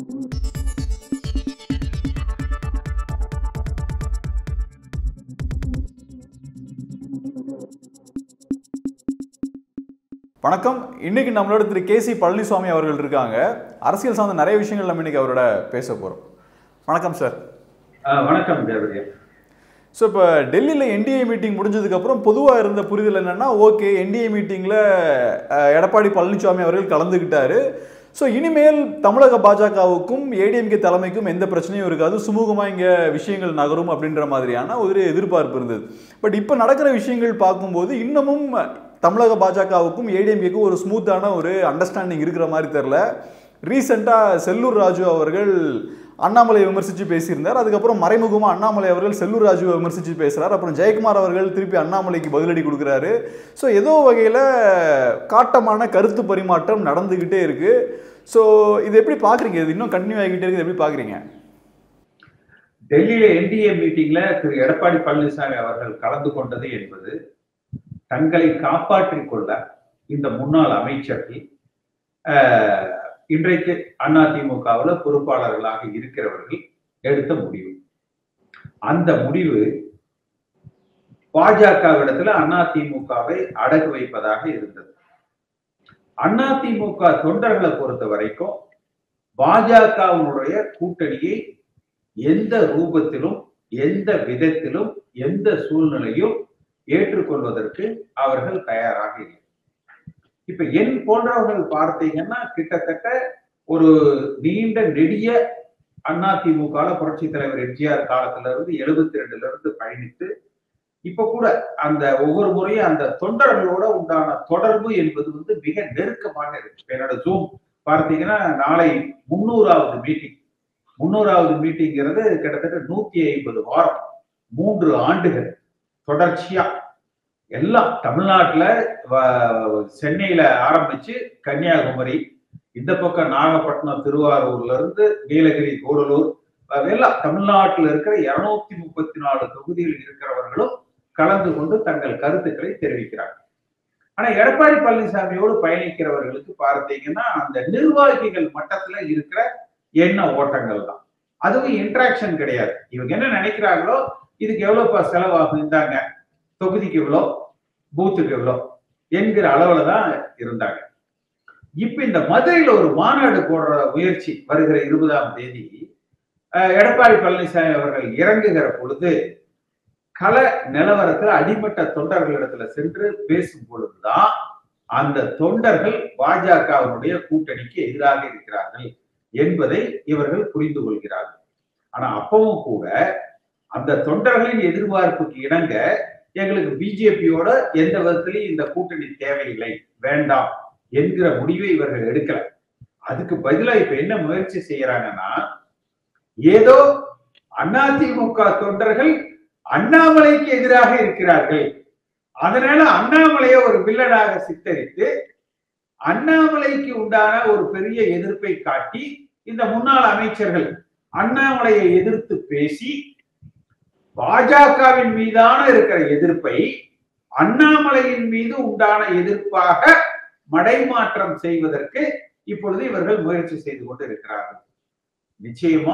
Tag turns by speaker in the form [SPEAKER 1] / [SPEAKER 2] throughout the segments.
[SPEAKER 1] வணக்கம் இன்னைக்கு நம்மளோட திரு கே சி பழனிசாமி அவர்கள் இருக்காங்க அரசியல் சார்ந்த நிறைய விஷயங்கள் நம்ம இன்னைக்கு அவரோட பேச போறோம் வணக்கம் சார்
[SPEAKER 2] ஆஹ் வணக்கம் தேவரியா
[SPEAKER 1] ஸோ இப்போ டெல்லியில் என்டிஏ மீட்டிங் முடிஞ்சதுக்கப்புறம் பொதுவாக இருந்த புரிதல் என்னன்னா ஓகே என்டிஏ மீட்டிங்கில் எடப்பாடி பழனிசாமி அவர்கள் கலந்துக்கிட்டாரு ஸோ இனிமேல் தமிழக பாஜகவுக்கும் ஏடிஎம்கே தலைமைக்கும் எந்த பிரச்சனையும் இருக்காது சுமூகமாக இங்கே விஷயங்கள் நகரும் அப்படின்ற மாதிரியான ஒரு எதிர்பார்ப்பு இருந்தது பட் இப்போ நடக்கிற விஷயங்கள் பார்க்கும்போது இன்னமும் தமிழக பாஜகவுக்கும் ஏடிஎம்கேக்கும் ஒரு ஸ்மூத்தான ஒரு அண்டர்ஸ்டாண்டிங் இருக்கிற மாதிரி தெரில ரீசெண்டாக செல்லூர் ராஜு அவர்கள் அண்ணாமலையை விமர்சித்து பேசியிருந்தார் அதுக்கப்புறம் மறைமுகமாக அண்ணாமலை அவர்கள் செல்லூர் ராஜுவை விமர்சித்து பேசுகிறார் அப்புறம் ஜெயக்குமார் அவர்கள் திருப்பி அண்ணாமலைக்கு பதிலடி கொடுக்குறாரு ஸோ ஏதோ வகையில் காட்டமான கருத்து பரிமாற்றம் நடந்துக்கிட்டே இருக்கு ஸோ இது எப்படி பார்க்குறீங்க இது இன்னும் கண்டினியூ ஆகிக்கிட்டே இருக்குது எப்படி பார்க்குறீங்க
[SPEAKER 2] டெல்லியில என்டிஏ மீட்டிங்ல திரு எடப்பாடி பழனிசாமி அவர்கள் கலந்து கொண்டது என்பது தங்களை காப்பாற்றிக் கொள்ள இந்த முன்னாள் அமைச்சர்கள் ஆஹ், இன்றைக்கு அதிமுகவில் பொறுப்பாளர்களாக இருக்கிறவர்கள் எடுத்த முடிவு அந்த முடிவு பாஜகவிடத்துல அதிமுகவை அடகு வைப்பதாக இருந்தது அதிமுக தொண்டர்களை பொறுத்த வரைக்கும் பாஜகவினுடைய கூட்டணியை எந்த ரூபத்திலும் எந்த விதத்திலும் எந்த சூழ்நிலையும் ஏற்றுக்கொள்வதற்கு அவர்கள் தயாராக இல்லை இப்ப என் போன்றவர்கள் பார்த்தீங்கன்னா கிட்டத்தட்ட ஒரு நீண்ட நெடிய அதிமுக புரட்சி தலைவர் எம்ஜிஆர் காலத்துல இருந்து எழுபத்தி ரெண்டுல இருந்து பயணித்து இப்ப கூட அந்த ஒவ்வொரு முறையும் அந்த தொண்டர்களோட உண்டான தொடர்பு என்பது வந்து மிக நெருக்கமாக இருக்கு இப்ப என்னோட ஜூம் பார்த்தீங்கன்னா நாளை முன்னூறாவது மீட்டிங் முன்னூறாவது மீட்டிங்கிறது கிட்டத்தட்ட நூத்தி ஐம்பது வாரம் மூன்று ஆண்டுகள் தொடர்ச்சியா எல்லாம் தமிழ்நாட்டுல வ- சென்னையில ஆரம்பிச்சு கன்னியாகுமரி இந்த பக்கம் நாகப்பட்டினம் திருவாரூர்ல இருந்து நீலகிரி கூடலூர் அஹ் எல்லாம் தமிழ்நாட்டில் இருக்கிற இருநூத்தி முப்பத்தி நாலு தொகுதியில் இருக்கிறவர்களும் கலந்து கொண்டு தங்கள் கருத்துக்களை தெரிவிக்கிறாங்க ஆனா எடப்பாடி பழனிசாமியோடு பயணிக்கிறவர்களுக்கு பார்த்தீங்கன்னா அந்த நிர்வாகிகள் மட்டத்துல இருக்கிற எண்ண ஓட்டங்கள் தான் அதுவும் இன்ட்ராக்ஷன் கிடையாது இவங்க என்ன நினைக்கிறாங்களோ இதுக்கு எவ்வளவுப்பா செலவாகும் இந்தாங்க தொகுதிக்கு இவ்வளோ பூத்துக்கு இவ்வளோ என்கிற அளவுல தான் இருந்தாங்க இப்ப இந்த மதுரையில ஒரு மாநாடு போடுற முயற்சி வருகிற இருபதாம் தேதி அஹ், எடப்பாடி பழனிசாமி அவர்கள் இறங்குகிற பொழுது கள நிலவரத்துல அடிமட்ட தொண்டர்களிடத்துல சென்று பேசும் பொழுதுதான் அந்த தொண்டர்கள் பாஜகவினுடைய கூட்டணிக்கு எதிராக இருக்கிறார்கள் என்பதை இவர்கள் புரிந்து கொள்கிறார்கள் ஆனா அப்பவும் கூட அந்த தொண்டர்களின் எதிர்பார்ப்புக்கு இணங்க எங்களுக்கு பிஜேபியோட எந்த விதத்திலையும் இந்த கூட்டணி தேவையில்லை வேண்டாம் என்கிற முடிவை இவர்கள் எடுக்கல அதுக்கு பதிலா இப்ப என்ன முயற்சி செய்யறாங்கன்னா ஏதோ அதிமுக தொண்டர்கள் அண்ணாமலைக்கு எதிராக இருக்கிறார்கள் அதனால அண்ணாமலையை ஒரு வில்லனாக சித்தரித்து அண்ணாமலைக்கு உண்டான ஒரு பெரிய எதிர்ப்பை காட்டி இந்த முன்னாள் அமைச்சர்கள் அண்ணாமலையை எதிர்த்து பேசி பாஜகவின் மீதான இருக்கிற எதிர்ப்பை அண்ணாமலையின் மீது உண்டான எதிர்ப்பாக மடைமாற்றம் செய்வதற்கு இப்பொழுது இவர்கள் முயற்சி செய்து கொண்டு இருக்கிறார்கள் நிச்சயமா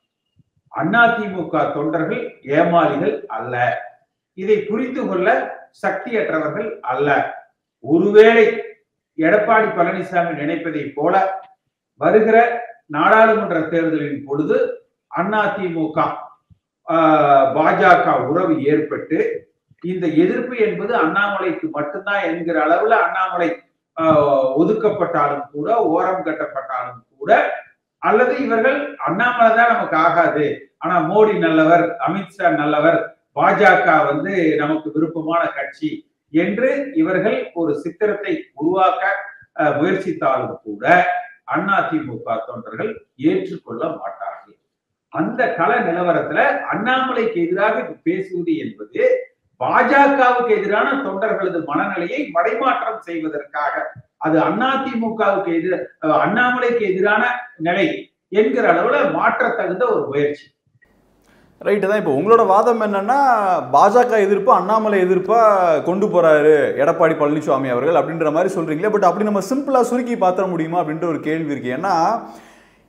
[SPEAKER 2] அதிமுக தொண்டர்கள் ஏமாளிகள் அல்ல இதை புரிந்து கொள்ள சக்தியற்றவர்கள் அல்ல ஒருவேளை எடப்பாடி பழனிசாமி நினைப்பதை போல வருகிற நாடாளுமன்ற தேர்தலின் பொழுது அதிமுக ஆஹ், பாஜக உறவு ஏற்பட்டு இந்த எதிர்ப்பு என்பது அண்ணாமலைக்கு மட்டும்தான் என்கிற அளவுல அண்ணாமலை ஆஹ், ஒதுக்கப்பட்டாலும் கூட ஓரம் கட்டப்பட்டாலும் கூட அல்லது இவர்கள் அண்ணாமலை தான் நமக்கு ஆகாது ஆனா மோடி நல்லவர் அமித்ஷா நல்லவர் பாஜக வந்து நமக்கு விருப்பமான கட்சி என்று இவர்கள் ஒரு சித்திரத்தை உருவாக்க அஹ், முயற்சித்தாலும் கூட அதிமுக தொண்டர்கள் ஏற்றுக்கொள்ள மாட்டார்கள் அந்த கள நிலவரத்துல அண்ணாமலைக்கு எதிராக பேசுவது என்பது பாஜகவுக்கு எதிரான தொண்டர்களது மனநிலையை மடைமாற்றம் செய்வதற்காக அது அதிமுகவுக்கு எதிர அஹ், அண்ணாமலைக்கு எதிரான நிலை என்கிற அளவுல மாற்றத் தகுந்த ஒரு முயற்சி
[SPEAKER 1] ரைட்டு தான் இப்போ உங்களோட வாதம் என்னன்னா பாஜக எதிர்ப்பு அண்ணாமலை எதிர்ப்பா கொண்டு போறாரு எடப்பாடி பழனிசாமி அவர்கள் அப்படின்ற மாதிரி சொல்றீங்களே பட் அப்படி நம்ம சிம்பிளா சுருக்கி பார்த்துட முடியுமா அப்படின்ற ஒரு கேள்வி இருக்கு ஏன்னா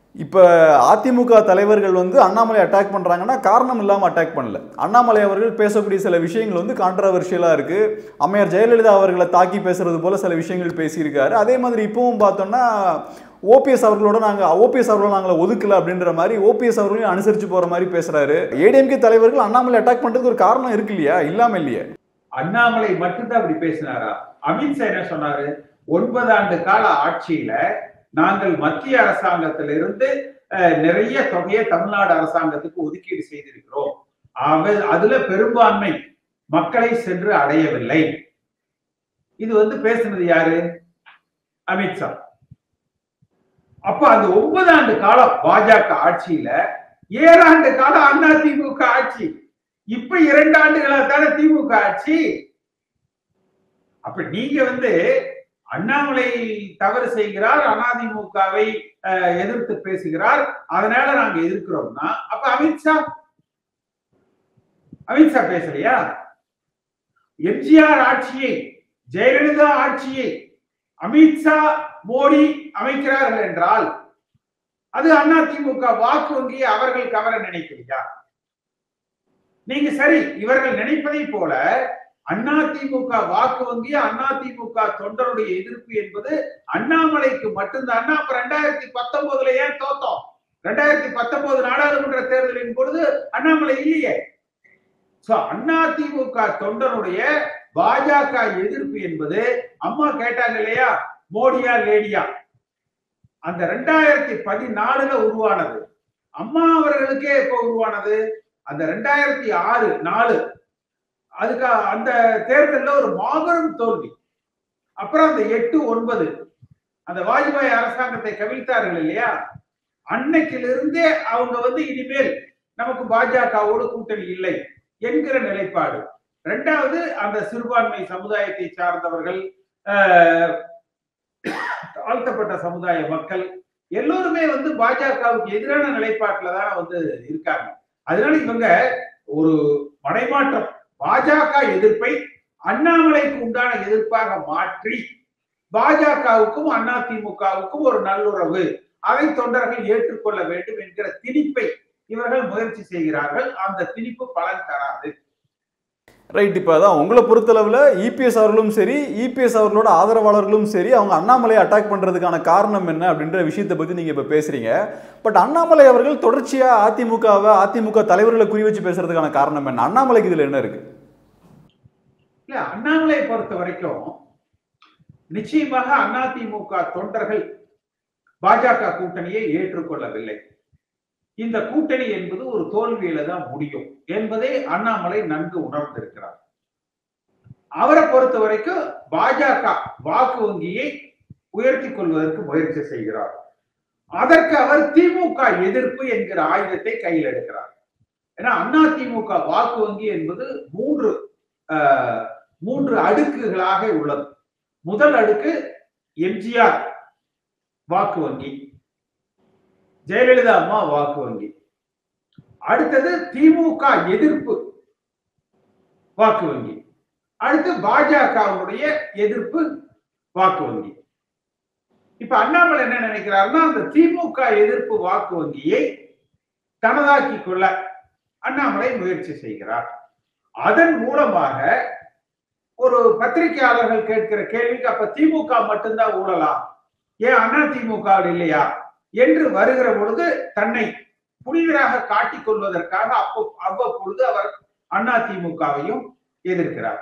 [SPEAKER 1] இப்போ அதிமுக தலைவர்கள் வந்து அண்ணாமலை அட்டாக் பண்ணுறாங்கன்னா காரணம் இல்லாமல் அட்டாக் பண்ணல அண்ணாமலை அவர்கள் பேசக்கூடிய சில விஷயங்கள் வந்து கான்ட்ரவர்ஷியலாக இருக்குது அம்மையார் ஜெயலலிதா அவர்களை தாக்கி பேசுறது போல சில விஷயங்கள் பேசியிருக்காரு அதே மாதிரி இப்பவும் பார்த்தோம்னா ஓபிஎஸ் அவர்களோட நாங்கள் ஓபிஎஸ் அவர்களை நாங்கள் ஒதுக்கல அப்படின்ற மாதிரி ஓபிஎஸ் அவர்களையும் அனுசரித்து போகிற மாதிரி பேசுகிறாரு ஏடிஎம்கே தலைவர்கள் அண்ணாமலை அட்டாக் பண்ணுறதுக்கு ஒரு காரணம் இருக்கு இல்லையா இல்லாமல் இல்லையா
[SPEAKER 2] அண்ணாமலை மட்டும்தான் அப்படி பேசினாரா அமித்ஷா என்ன சொன்னாரு ஒன்பது ஆண்டு கால ஆட்சியில நாங்கள் மத்திய அரசாங்கத்திலிருந்து அஹ், நிறைய தொகையை தமிழ்நாடு அரசாங்கத்துக்கு ஒதுக்கீடு செய்திருக்கிறோம் அவ- அதுல பெரும்பான்மை மக்களை சென்று அடையவில்லை இது வந்து பேசுனது யாரு அமித்ஷா அப்ப அந்த ஒன்பது ஆண்டு காலம் பாஜக ஆட்சியில ஏழாண்டு காலம் அதிமுக ஆட்சி இப்ப இரண்டு ஆண்டுகளா தானே திமுக ஆட்சி அப்ப நீங்க வந்து அண்ணாமலை தவறு செய்கிறார் அதிமுகவை எதிர்த்து பேசுகிறார் அதனால நாங்க எதிர்க்கிறோம்னா அப்ப அமித்ஷா அமித்ஷா பேசலையா எம்ஜிஆர் ஆட்சியை ஜெயலலிதா ஆட்சியை அமித்ஷா மோடி அமைக்கிறார்கள் என்றால் அது அதிமுக வாக்கு வங்கியை அவர்கள் கவர நினைக்கலையா நீங்க சரி இவர்கள் நினைப்பதை போல அதிமுக வாக்கு வங்கி அதிமுக தொண்டருடைய எதிர்ப்பு என்பது அண்ணாமலைக்கு மட்டும்தான் அப்ப ரெண்டாயிரத்தி பத்தொன்பதுல ஏன் தோத்தோம் ரெண்டாயிரத்தி பத்தொன்பது நாடாளுமன்ற தேர்தலின் பொழுது அண்ணாமலை இல்லையே சோ அதிமுக தொண்டனுடைய பாஜக எதிர்ப்பு என்பது அம்மா கேட்டாங்க இல்லையா மோடியா லேடியா அந்த ரெண்டாயிரத்தி பதினாலுல உருவானது அம்மா அவர்களுக்கே எப்ப உருவானது அந்த ரெண்டாயிரத்தி ஆறு நாலு அதுக்கு அந்த தேர்தல்ல ஒரு மாபெரும் தோல்வி அப்புறம் அந்த எட்டு ஒன்பது அந்த வாஜ்பாய் அரசாங்கத்தை கவிழ்த்தார்கள் இல்லையா அன்னைக்கிலிருந்தே அவங்க வந்து இனிமேல் நமக்கு பாஜகவோடு கூட்டணி இல்லை என்கிற நிலைப்பாடு ரெண்டாவது அந்த சிறுபான்மை சமுதாயத்தை சார்ந்தவர்கள் ஆஹ், தாழ்த்தப்பட்ட சமுதாய மக்கள் எல்லோருமே வந்து பாஜகவுக்கு எதிரான நிலைப்பாட்டுல தான் வந்து இருக்காங்க அதனால இவங்க ஒரு மடைமாற்றம் பாஜக எதிர்ப்பை அண்ணாமலைக்கு உண்டான எதிர்ப்பாக மாற்றி பாஜகவுக்கும் அதிமுகவுக்கும் ஒரு நல்லுறவு அதை தொண்டர்கள் ஏற்றுக்கொள்ள வேண்டும் என்கிற திணிப்பை இவர்கள் முயற்சி செய்கிறார்கள் அந்த திணிப்பு பலன் தராது
[SPEAKER 1] ரைட் இப்போ அதான் உங்களை பொறுத்தளவில் இபிஎஸ் அவர்களும் சரி இபிஎஸ் அவர்களோட ஆதரவாளர்களும் சரி அவங்க அண்ணாமலையை அட்டாக் பண்ணுறதுக்கான காரணம் என்ன அப்படின்ற விஷயத்தை பற்றி நீங்கள் இப்போ பேசுகிறீங்க பட் அண்ணாமலை அவர்கள் தொடர்ச்சியாக அதிமுகவை அதிமுக தலைவர்களை குறி வச்சு பேசுறதுக்கான காரணம் என்ன அண்ணாமலைக்கு இதில் என்ன இருக்கு
[SPEAKER 2] இல்ல அண்ணாமலையை பொறுத்த வரைக்கும் நிச்சயமாக அதிமுக தொண்டர்கள் பாஜக கூட்டணியை ஏற்றுக்கொள்ளவில்லை இந்த கூட்டணி என்பது ஒரு தோல்வியில தான் முடியும் என்பதை அண்ணாமலை நன்கு உணர்ந்திருக்கிறார் அவரை பொறுத்த வரைக்கும் பாஜக வாக்கு வங்கியை உயர்த்தி கொள்வதற்கு முயற்சி செய்கிறார் அதற்கு அவர் திமுக எதிர்ப்பு என்கிற ஆயுதத்தை கையில் எடுக்கிறார் ஏன்னா அதிமுக வாக்கு வங்கி என்பது மூன்று ஆஹ், மூன்று அடுக்குகளாக உள்ளது முதல் அடுக்கு எம்ஜிஆர் வாக்கு வங்கி ஜெயலலிதா அம்மா வாக்கு வங்கி அடுத்தது திமுக எதிர்ப்பு வாக்கு வங்கி அடுத்து பாஜகவுடைய எதிர்ப்பு வாக்கு வங்கி இப்ப அண்ணாமலை என்ன நினைக்கிறாருன்னா அந்த திமுக எதிர்ப்பு வாக்கு வங்கியை தனதாக்கி கொள்ள அண்ணாமலை முயற்சி செய்கிறார் அதன் மூலமாக ஒரு பத்திரிகையாளர்கள் கேட்கிற கேள்விக்கு அப்ப திமுக மட்டும்தான் ஊழலாம் ஏன் அண்ணா திமுக இல்லையா என்று வருகிற பொழுது தன்னை புனிதராக காட்டிக் கொள்வதற்காக அப்போ அவ்வப்பொழுது அவர் அண்ணா திமுகவையும் எதிர்க்கிறார்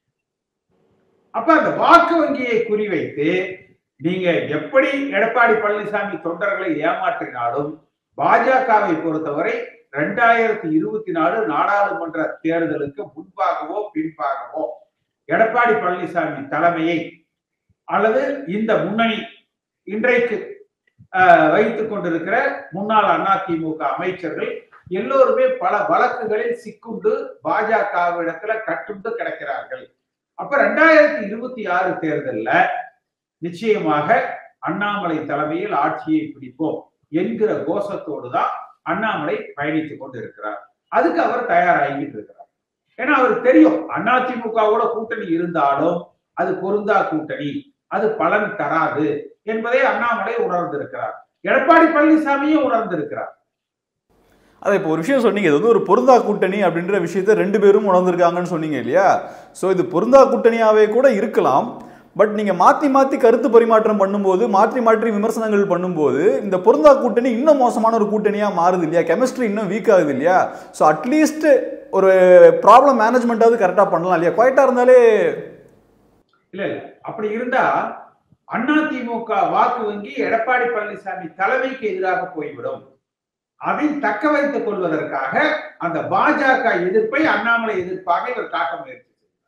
[SPEAKER 2] அப்ப அந்த வாக்கு வங்கியை குறிவைத்து நீங்க எப்படி எடப்பாடி பழனிசாமி தொண்டர்களை ஏமாற்றினாலும் பாஜகவை பொறுத்தவரை ரெண்டாயிரத்தி இருபத்தி நாலு நாடாளுமன்ற தேர்தலுக்கு முன்பாகவோ பின்பாகவோ எடப்பாடி பழனிசாமி தலைமையை அல்லது இந்த முன்னணி இன்றைக்கு ஆஹ், வைத்துக் கொண்டிருக்கிற முன்னாள் அதிமுக அமைச்சர்கள் எல்லோருமே பல வழக்குகளில் சிக்குண்டு பாஜகவிடத்துல கட்டுண்டு கிடக்கிறார்கள் அப்ப ரெண்டாயிரத்தி இருபத்தி ஆறு தேர்தல்ல நிச்சயமாக அண்ணாமலை தலைமையில் ஆட்சியை பிடிப்போம் என்கிற கோஷத்தோடு தான் அண்ணாமலை பயணித்துக் கொண்டு இருக்கிறார் அதுக்கு அவர் தயாராகிட்டு இருக்கிறார் ஏன்னா அவருக்கு தெரியும் அதிமுகவோட கூட்டணி இருந்தாலும் அது பொருந்தா கூட்டணி அது பலன் தராது என்பதை அண்ணாமலை உணர்ந்திருக்கிறார் எடப்பாடி பழனிசாமியும் உணர்ந்திருக்கிறார்
[SPEAKER 1] அதை இப்போ ஒரு விஷயம் சொன்னீங்க இது வந்து ஒரு பொருந்தா கூட்டணி அப்படின்ற விஷயத்த ரெண்டு பேரும் உணர்ந்திருக்காங்கன்னு சொன்னீங்க இல்லையா ஸோ இது பொருந்தா கூட்டணியாவே கூட இருக்கலாம் பட் நீங்க மாத்தி மாத்தி கருத்து பரிமாற்றம் பண்ணும்போது மாற்றி மாற்றி விமர்சனங்கள் பண்ணும்போது இந்த பொருந்தா கூட்டணி இன்னும் மோசமான ஒரு கூட்டணியா மாறுது இல்லையா கெமிஸ்ட்ரி இன்னும் வீக் ஆகுது இல்லையா ஸோ அட்லீஸ்ட் ஒரு ப்ராப்ளம் மேனேஜ்மெண்ட்டாவது கரெக்டாக பண்ணலாம் இல்லையா குவைட்டா இருந்தாலே
[SPEAKER 2] இல்ல இல்ல அப்படி இருந்தா அதிமுக வாக்கு வங்கி எடப்பாடி பழனிசாமி தலைமைக்கு எதிராக போய்விடும் அதை தக்க வைத்துக் கொள்வதற்காக அந்த பாஜக எதிர்ப்பை அண்ணாமலை எதிர்ப்பாக இவர் காட்ட முயற்சி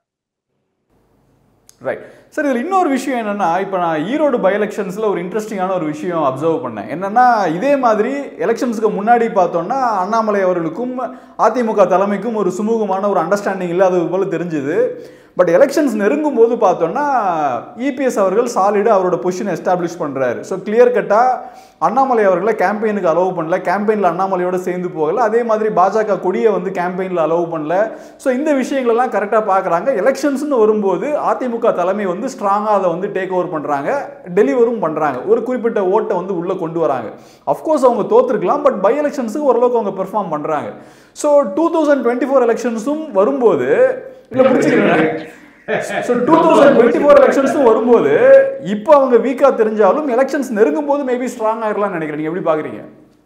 [SPEAKER 1] ரைட் சார் இதில் இன்னொரு விஷயம் என்னன்னா இப்போ நான் ஈரோடு பை எலெக்ஷன்ஸில் ஒரு இன்ட்ரெஸ்டிங்கான ஒரு விஷயம் அப்சர்வ் பண்ணேன் என்னன்னா இதே மாதிரி எலெக்ஷன்ஸ்க்கு முன்னாடி பார்த்தோம்னா அண்ணாமலை அவர்களுக்கும் அதிமுக தலைமைக்கும் ஒரு சுமூகமான ஒரு அண்டர்ஸ்டாண்டிங் இல்லாதது போல தெரிஞ்சுது பட் எலெக்ஷன்ஸ் நெருங்கும் போது பார்த்தோம்னா இபிஎஸ் அவர்கள் சாலிடு அவரோட பொசிஷன் எஸ்டாப்ளிஷ் பண்ணுறாரு ஸோ கிளியர் கட்டாக அண்ணாமலை அவர்களை கேம்பெயினுக்கு அலோவ் பண்ணல கேம்பெயினில் அண்ணாமலையோட சேர்ந்து போகல அதே மாதிரி பாஜக கொடியை வந்து கேம்பெயினில் அலோவ் பண்ணல ஸோ இந்த விஷயங்களெல்லாம் கரெக்டாக பார்க்குறாங்க எலெக்ஷன்ஸ்னு வரும்போது அதிமுக தலைமை வந்து ஸ்ட்ராங்காக அதை வந்து டேக் ஓவர் பண்ணுறாங்க டெலிவரும் பண்ணுறாங்க ஒரு குறிப்பிட்ட ஓட்டை வந்து உள்ளே கொண்டு வராங்க அஃப்கோர்ஸ் அவங்க தோத்துருக்கலாம் பட் பை எலெக்ஷன்ஸுக்கு ஓரளவுக்கு அவங்க பெர்ஃபார்ம் பண்ணுறாங்க so two thousand twenty four எலெக்ஷன்ஸும் வரும்போது இல்லை பிடிச்சிக்கிறேன் so two thousand twenty four எலெக்ஷன்ஸும் வரும்போது இப்போ அவங்க வீக்காக தெரிஞ்சாலும் எலெக்ஷன்ஸ் நெருங்கும் போது மேபி ஸ்ட்ராங் ஆகிடலாம்னு நினைக்கிறேன் நீங்க எப்படி பார்க்குறீங்க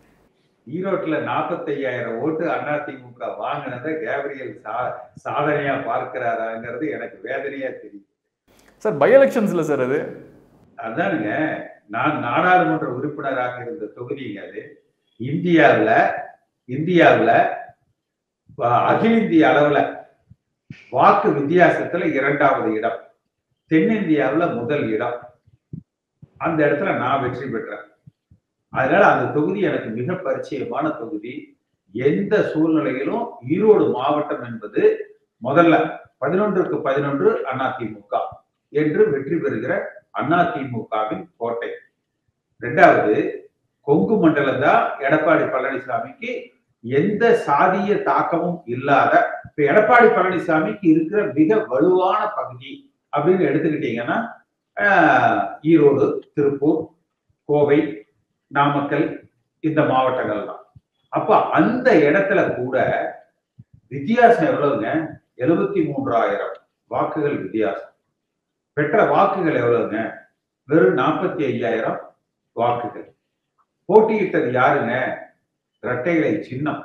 [SPEAKER 2] ஈரோட்டுல நாற்பத்தையாயிரம் ஓட்டு அதிமுக வாங்கினதை கேப்ரியல் சா சாதனையா பார்க்கிறாராங்கிறது எனக்கு வேதனையா தெரியும்
[SPEAKER 1] சார் பை எலெக்ஷன்ஸ்ல சார் அது
[SPEAKER 2] அதானுங்க நான் நாடாளுமன்ற உறுப்பினராக இருந்த தொகுதிங்க அது இந்தியாவுல இந்தியாவுல அஹ், அகில இந்திய அளவுல வாக்கு வித்தியாசத்துல இரண்டாவது இடம் தென்னிந்தியாவுல முதல் இடம் அந்த இடத்துல நான் வெற்றி பெற்றேன் அதனால அந்த தொகுதி எனக்கு மிக பரிச்சயமான தொகுதி எந்த சூழ்நிலையிலும் ஈரோடு மாவட்டம் என்பது முதல்ல பதினொன்றுக்கு பதினொன்று அதிமுக என்று வெற்றி பெறுகிற அதிமுகவின் கோட்டை இரண்டாவது கொங்கு மண்டலம் தான் எடப்பாடி பழனிசாமிக்கு எந்த சாதிய தாக்கமும் இல்லாத இப்ப எடப்பாடி பழனிசாமிக்கு இருக்கிற மிக வலுவான பகுதி அப்படின்னு எடுத்துக்கிட்டீங்கன்னா ஆஹ், ஈரோடு திருப்பூர் கோவை நாமக்கல் இந்த மாவட்டங்கள் தான் அப்ப அந்த இடத்துல கூட வித்தியாசம் எவ்வளவுங்க எழுபத்தி மூன்றாயிரம் வாக்குகள் வித்தியாசம் பெற்ற வாக்குகள் எவ்வளவுங்க வெறும் நாற்பத்தி ஐயாயிரம் வாக்குகள் போட்டியிட்டது யாருங்க இரட்டைகளை சின்னம்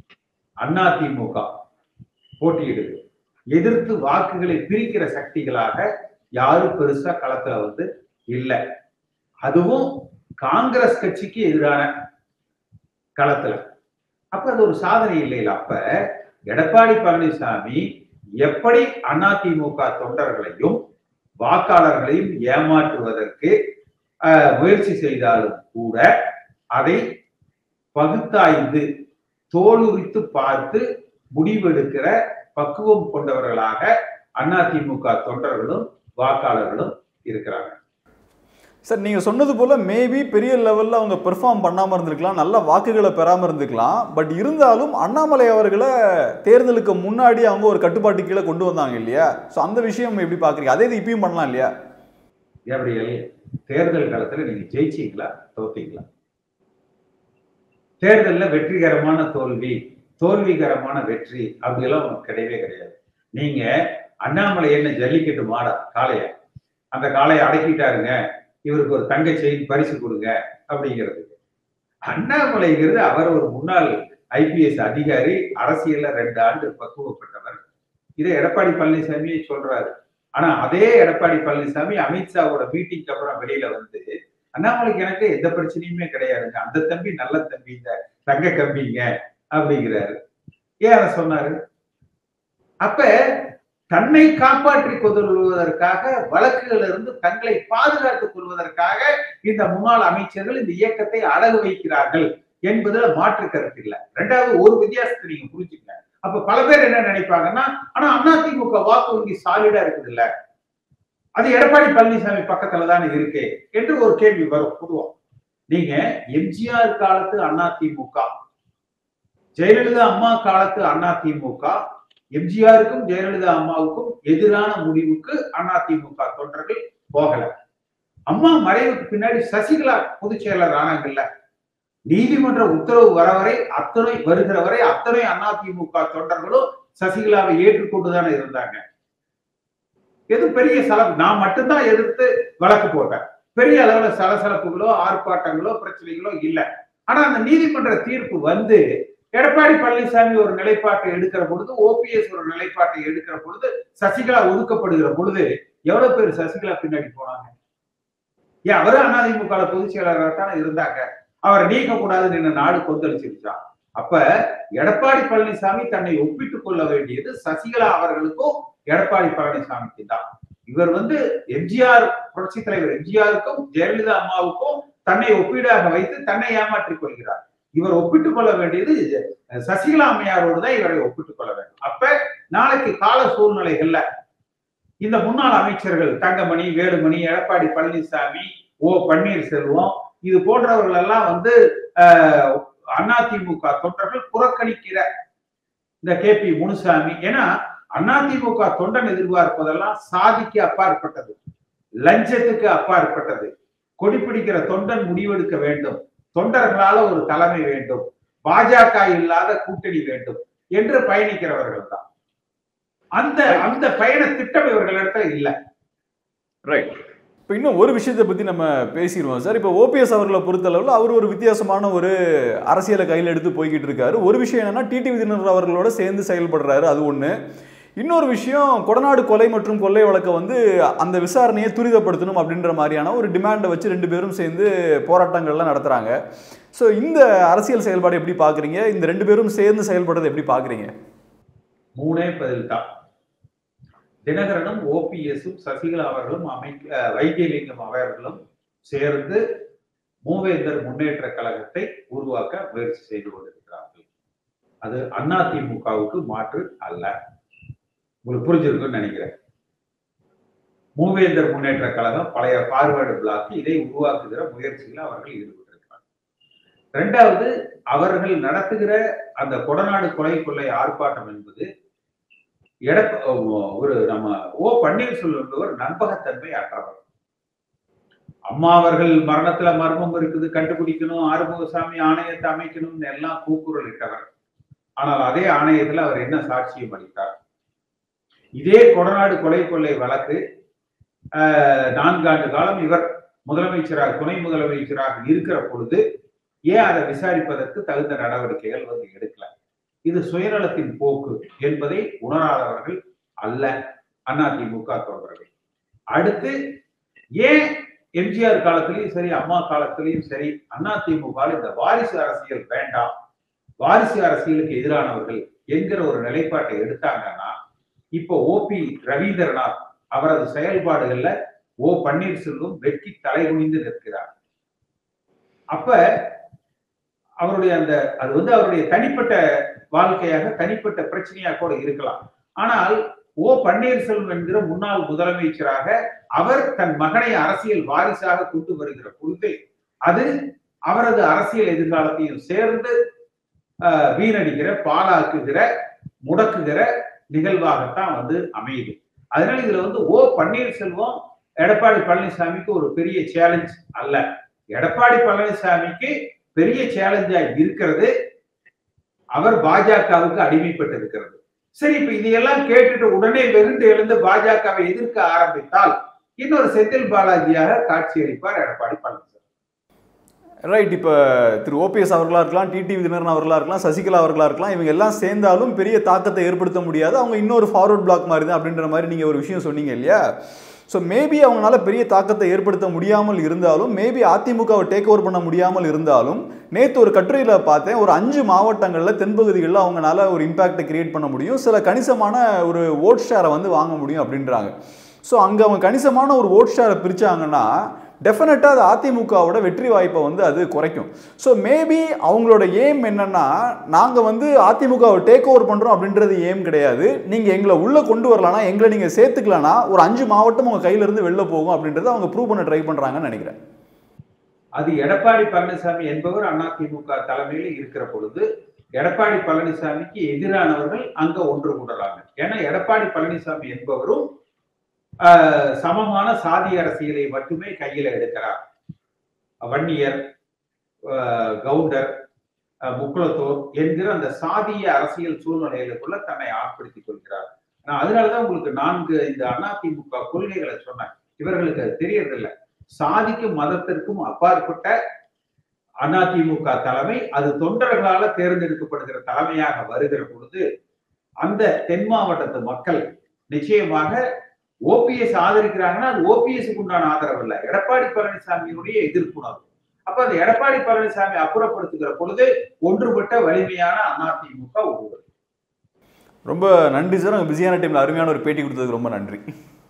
[SPEAKER 2] அதிமுக போட்டியிடுது எதிர்த்து வாக்குகளை பிரிக்கிற சக்திகளாக யாரும் பெருசா களத்துல வந்து இல்லை அதுவும் காங்கிரஸ் கட்சிக்கு எதிரான களத்துல அப்ப அது ஒரு சாதனை இல்லையில அப்ப எடப்பாடி பழனிசாமி எப்படி அதிமுக தொண்டர்களையும் வாக்காளர்களையும் ஏமாற்றுவதற்கு ஆஹ், முயற்சி செய்தாலும் கூட அதை பகுத்தாய்ந்து தோலுரித்து பார்த்து முடிவெடுக்கிற பக்குவம் கொண்டவர்களாக அதிமுக தொண்டர்களும் வாக்காளர்களும் இருக்கிறாங்க
[SPEAKER 1] சார் நீங்க சொன்னது போல மேபி பெரிய லெவல்ல அவங்க பெர்ஃபார்ம் பண்ணாம இருந்திருக்கலாம் நல்ல வாக்குகளை பெறாம இருந்திருக்கலாம் பட் இருந்தாலும் அண்ணாமலை அவர்களை தேர்தலுக்கு முன்னாடி அவங்க ஒரு கட்டுப்பாட்டு கீழே கொண்டு வந்தாங்க இல்லையா ஸோ அந்த விஷயம் எப்படி பாக்குறீங்க அதே இது இப்பயும் பண்ணலாம் இல்லையா
[SPEAKER 2] கேப்ரியல் தேர்தல் காலத்துல நீங்க ஜெயிச்சீங்களா தோத்தீங்களா தேர்தல்ல வெற்றிகரமான தோல்வி தோல்விகரமான வெற்றி அப்படியெல்லாம் உங்களுக்கு கிடையவே கிடையாது நீங்க அண்ணாமலை என்ன ஜல்லிக்கட்டு மாடா காளைய அந்த காளையை அடக்கிட்டாருங்க இவருக்கு ஒரு தங்க செயின் பரிசு கொடுங்க அப்படிங்கிறது அண்ணாமலைங்கிறது அவர் ஒரு முன்னாள் ஐபிஎஸ் அதிகாரி அரசியல்ல ரெண்டு ஆண்டு பக்குவப்பட்டவர் இதை எடப்பாடி பழனிசாமியே சொல்றாரு ஆனா அதே எடப்பாடி பழனிசாமி அமித்ஷாவோட மீட்டிங்க்கு அப்புறம் வெளியில வந்து அண்ணாமலைக்கு எனக்கு எந்த பிரச்சனையுமே கிடையாதுங்க அந்த தம்பி நல்ல தம்பி இந்த தங்க கம்பிங்க அப்படிங்கிறாரு ஏன் அதை சொன்னாரு அப்ப தன்னை காப்பாற்றிக் கொள்வதற்காக வழக்குகள் இருந்து தங்களை பாதுகாத்துக் கொள்வதற்காக இந்த முன்னாள் அமைச்சர்கள் இந்த இயக்கத்தை அடகு வைக்கிறார்கள் என்பதுல மாற்று கருத்து இல்ல ரெண்டாவது ஒரு வித்தியாசத்தை நீங்க புரிஞ்சுங்க அப்ப பல பேர் என்ன நினைப்பாங்கன்னா ஆனா அதிமுக வாக்கு வங்கி சாலிடா இருக்குது இல்ல அது எடப்பாடி பழனிசாமி பக்கத்துல தானே இருக்கு என்று ஒரு கேள்வி வரும் பொதுவா நீங்க எம்ஜிஆர் காலத்து அதிமுக ஜெயலலிதா அம்மா காலத்து அதிமுக எம்ஜிஆருக்கும் ஜெயலலிதா அம்மாவுக்கும் எதிரான முடிவுக்கு அதிமுக தொண்டர்கள் போகல அம்மா மறைவுக்கு பின்னாடி சசிகலா பொதுச் செயலர் ஆனாங்கல்ல நீதிமன்ற உத்தரவு வர வரை அத்தனை வருகிற வரை அத்தனை அதிமுக தொண்டர்களும் சசிகலாவை ஏற்றுக்கொண்டுதானே இருந்தாங்க எது பெரிய சலப்பு நான் மட்டும்தான் எதிர்த்து வழக்கு போட்டேன் பெரிய அளவுல சலசலப்புகளோ ஆர்ப்பாட்டங்களோ பிரச்சனைகளோ இல்ல ஆனா அந்த நீதிமன்ற தீர்ப்பு வந்து எடப்பாடி பழனிசாமி ஒரு நிலைப்பாட்டை எடுக்கிற பொழுது ஓபிஎஸ் ஒரு நிலைப்பாட்டை எடுக்கிற பொழுது சசிகலா ஒதுக்கப்படுகிற பொழுது எவ்வளவு பேர் சசிகலா பின்னாடி போனாங்க ஏன் அவரு அதிமுக பொதுச் செயலாளராக தானே இருந்தாங்க அவரை நீக்க கூடாதுன்னு என்ன நாடு கொந்தளிச்சிருச்சான் அப்ப எடப்பாடி பழனிசாமி தன்னை ஒப்பிட்டுக் கொள்ள வேண்டியது சசிகலா அவர்களுக்கும் எடப்பாடி பழனிசாமிக்கு தான் இவர் வந்து எம்ஜிஆர் புரட்சி தலைவர் எம்ஜிஆருக்கும் ஜெயலலிதா அம்மாவுக்கும் தன்னை ஒப்பீடாக வைத்து தன்னை ஏமாற்றிக் கொள்கிறார் இவர் ஒப்பிட்டுக் கொள்ள வேண்டியது சசிகலா அம்மையாரோடு தான் இவரை ஒப்பிட்டுக் கொள்ள வேண்டும் அப்ப நாளைக்கு கால சூழ்நிலைகள்ல இந்த முன்னாள் அமைச்சர்கள் தங்கமணி வேலுமணி எடப்பாடி பழனிசாமி ஓ பன்னீர்செல்வம் இது போன்றவர்கள் எல்லாம் வந்து அதிமுக தொண்டர்கள் புறக்கணிக்கிற இந்த கே பி முனுசாமி ஏன்னா அதிமுக தொண்டன் எதிர்பார்ப்பதெல்லாம் சாதிக்கு அப்பாற்பட்டது லஞ்சத்துக்கு அப்பாற்பட்டது கொடி பிடிக்கிற தொண்டன் முடிவெடுக்க வேண்டும் தொண்டர்களால ஒரு தலைமை வேண்டும் பாஜக இல்லாத கூட்டணி வேண்டும் என்று பயணிக்கிறவர்கள் தான் அந்த அந்த பயண திட்டம் இவர்களிடத்துல இல்லை
[SPEAKER 1] ரைட் இப்போ இன்னும் ஒரு விஷயத்தை பற்றி நம்ம பேசிடுவோம் சார் இப்போ ஓபிஎஸ் அவர்களை பொறுத்தளவில் அவர் ஒரு வித்தியாசமான ஒரு அரசியலை கையில் எடுத்து போய்கிட்டு இருக்காரு ஒரு விஷயம் என்னன்னா டிடிவி தினகரன் அவர்களோட சேர்ந்து செயல்படுறாரு அது ஒன்று இன்னொரு விஷயம் கொடநாடு கொலை மற்றும் கொள்ளை வழக்கை வந்து அந்த விசாரணையை துரிதப்படுத்தணும் அப்படின்ற மாதிரியான ஒரு டிமாண்டை வச்சு ரெண்டு பேரும் சேர்ந்து போராட்டங்கள்லாம் நடத்துகிறாங்க ஸோ இந்த அரசியல் செயல்பாடு எப்படி பார்க்குறீங்க இந்த ரெண்டு பேரும் சேர்ந்து செயல்படுறதை எப்படி பார்க்குறீங்க
[SPEAKER 2] மூணே பதில் தான் தினகரனும் ஓபிஎஸும் சசிகலா அவர்களும் அமைக்க வைத்தியலிங்கம் அவர்களும் சேர்ந்து மூவேந்தர் முன்னேற்ற கழகத்தை உருவாக்க முயற்சி செய்து கொண்டிருக்கிறார்கள் அது அதிமுகவுக்கு மாற்று அல்ல உங்களுக்கு புரிஞ்சிருக்குன்னு நினைக்கிறேன் மூவேந்தர் முன்னேற்ற கழகம் பழைய பார்வர்டு பிளாக் இதை உருவாக்குகிற முயற்சியில் அவர்கள் ஈடுபட்டிருக்கிறார் இரண்டாவது அவர்கள் நடத்துகிற அந்த கொடநாடு கொலை கொள்ளை ஆர்ப்பாட்டம் என்பது எடப்ப ஒரு நம்ம ஓ பன்னீர்செல்வம் என்பவர் நம்பகத்தன்மை அற்றவர் அம்மா அவர்கள் மரணத்துல மர்மம் இருக்குது கண்டுபிடிக்கணும் ஆறுமுகசாமி ஆணையத்தை அமைக்கணும்னு எல்லாம் கூக்குரல் இட்டவர் ஆனால் அதே ஆணையத்துல அவர் என்ன சாட்சியம் அளித்தார் இதே கொடநாடு கொலை கொள்ளை வழக்கு நான்காண்டு காலம் இவர் முதலமைச்சராக துணை முதலமைச்சராக இருக்கிற பொழுது ஏன் அதை விசாரிப்பதற்கு தகுந்த நடவடிக்கைகள் வந்து எடுக்கல இது சுயநலத்தின் போக்கு என்பதை உணராதவர்கள் அல்ல அதிமுக தொண்டர்கள் அடுத்து ஏன் எம்ஜிஆர் காலத்திலையும் சரி அம்மா காலத்திலையும் சரி அதிமுக இந்த வாரிசு அரசியல் வேண்டாம் வாரிசு அரசியலுக்கு எதிரானவர்கள் என்கிற ஒரு நிலைப்பாட்டை எடுத்தாங்கன்னா இப்போ ஓபி ரவீந்திரநாத் அவரது செயல்பாடுகள்ல ஓ பன்னீர்செல்வம் வெட்கி தலைகுனிந்து நிற்கிறார் அப்ப அவருடைய அந்த அது வந்து அவருடைய தனிப்பட்ட வாழ்க்கையாக தனிப்பட்ட பிரச்சனையாக கூட இருக்கலாம் ஆனால் ஓ பன்னீர்செல்வம் என்கிற முன்னாள் முதலமைச்சராக அவர் தன் மகனை அரசியல் வாரிசாக கொண்டு வருகிற பொழுது அது அவரது அரசியல் எதிர்காலத்தையும் சேர்ந்து வீணடிக்கிற பாலாக்குகிற முடக்குகிற நிகழ்வாகத்தான் வந்து அமையுது அதனால இதுல வந்து ஓ பன்னீர்செல்வம் எடப்பாடி பழனிசாமிக்கு ஒரு பெரிய சேலஞ்ச் அல்ல எடப்பாடி பழனிசாமிக்கு பெரிய சேலஞ்சா இருக்கிறது அவர் பாஜகவுக்கு அடிமைப்பட்டு இருக்கிறது சரி இப்ப இதையெல்லாம் கேட்டுட்டு உடனே வெகுண்டு எழுந்து பாஜகவை எதிர்க்க ஆரம்பித்தால் இன்னொரு செந்தில் பாலாஜியாக காட்சியளிப்பார் எடப்பாடி பழனிசாமி
[SPEAKER 1] ரைட் இப்போ திரு ஓபிஎஸ் அவர்களாக இருக்கலாம் டிடிவி தினகரன் அவர்களாக இருக்கலாம் சசிகலா அவர்களாக இருக்கலாம் இவங்க எல்லாம் சேர்ந்தாலும் பெரிய தாக்கத்தை ஏற்படுத்த முடியாது அவங்க இன்னொரு ஃபார்வர்ட் பிளாக் மாதிரி தான் அப்படின்ற மாதிரி நீங்கள் ஒரு விஷயம் சொன்னீங்க இல்லையா ஸோ மேபி அவங்களால பெரிய தாக்கத்தை ஏற்படுத்த முடியாமல் இருந்தாலும் மேபி அதிமுகவை டேக் ஓவர் பண்ண முடியாமல் இருந்தாலும் நேற்று ஒரு கட்டுரையில் பார்த்தேன் ஒரு அஞ்சு மாவட்டங்களில் தென்பகுதிகளில் அவங்களால ஒரு இம்பேக்டை கிரியேட் பண்ண முடியும் சில கணிசமான ஒரு ஓட் ஷேரை வந்து வாங்க முடியும் அப்படின்றாங்க ஸோ அங்கே அவங்க கணிசமான ஒரு ஓட் ஷேரை பிரித்தாங்கன்னா டெஃபினட்டாக அது அதிமுகவோட வெற்றி வாய்ப்பை வந்து அது குறைக்கும் ஸோ மேபி அவங்களோட எய்ம் என்னன்னா நாங்கள் வந்து அதிமுகவை டேக் ஓவர் பண்ணுறோம் அப்படின்றது எய்ம் கிடையாது நீங்கள் எங்களை உள்ளே கொண்டு வரலான்னா எங்களை நீங்கள் சேர்த்துக்கலனா ஒரு அஞ்சு மாவட்டம் உங்கள் கையிலேருந்து வெளில போகும் அப்படின்றத அவங்க ப்ரூவ் பண்ண ட்ரை பண்ணுறாங்கன்னு நினைக்கிறேன்
[SPEAKER 2] அது எடப்பாடி பழனிசாமி என்பவர் அதிமுக தலைமையில் இருக்கிற பொழுது எடப்பாடி பழனிசாமிக்கு எதிரானவர்கள் அங்க ஒன்று கூடலாங்க ஏன்னா எடப்பாடி பழனிசாமி என்பவரும் ஆஹ், சமமான சாதி அரசியலை மட்டுமே கையில எடுக்கிறார் வன்னியர் ஆஹ், கவுண்டர் ஆஹ், முக்குளத்தோர் என்கிற அந்த சாதிய அரசியல் சூழ்நிலைகளுக்குள்ள தன்னை ஆட்படுத்திக் கொள்கிறார் நான் அதனாலதான் உங்களுக்கு நான்கு இந்த அதிமுக கொள்கைகளை சொன்னேன் இவர்களுக்கு அது தெரியறதில்ல சாதிக்கும் மதத்திற்கும் அப்பாற்பட்ட அதிமுக தலைமை அது தொண்டர்களால தேர்ந்தெடுக்கப்படுகிற தலைமையாக வருகிற பொழுது அந்த தென் மாவட்டத்து மக்கள் நிச்சயமாக ஓபிஎஸ் ஆதரிக்கிறாங்கன்னா அது ஓபிஎஸ் உண்டான ஆதரவு இல்லை எடப்பாடி பழனிசாமியினுடைய எதிர்ப்புணர்வு அப்ப அந்த எடப்பாடி பழனிசாமி அப்புறப்படுத்துகிற பொழுது ஒன்றுபட்ட வலிமையான அதிமுக உருவாகும்
[SPEAKER 1] ரொம்ப நன்றி சார் பிஸியான டைம்ல அருமையான ஒரு பேட்டி கொடுத்ததுக்கு ரொம்ப நன்றி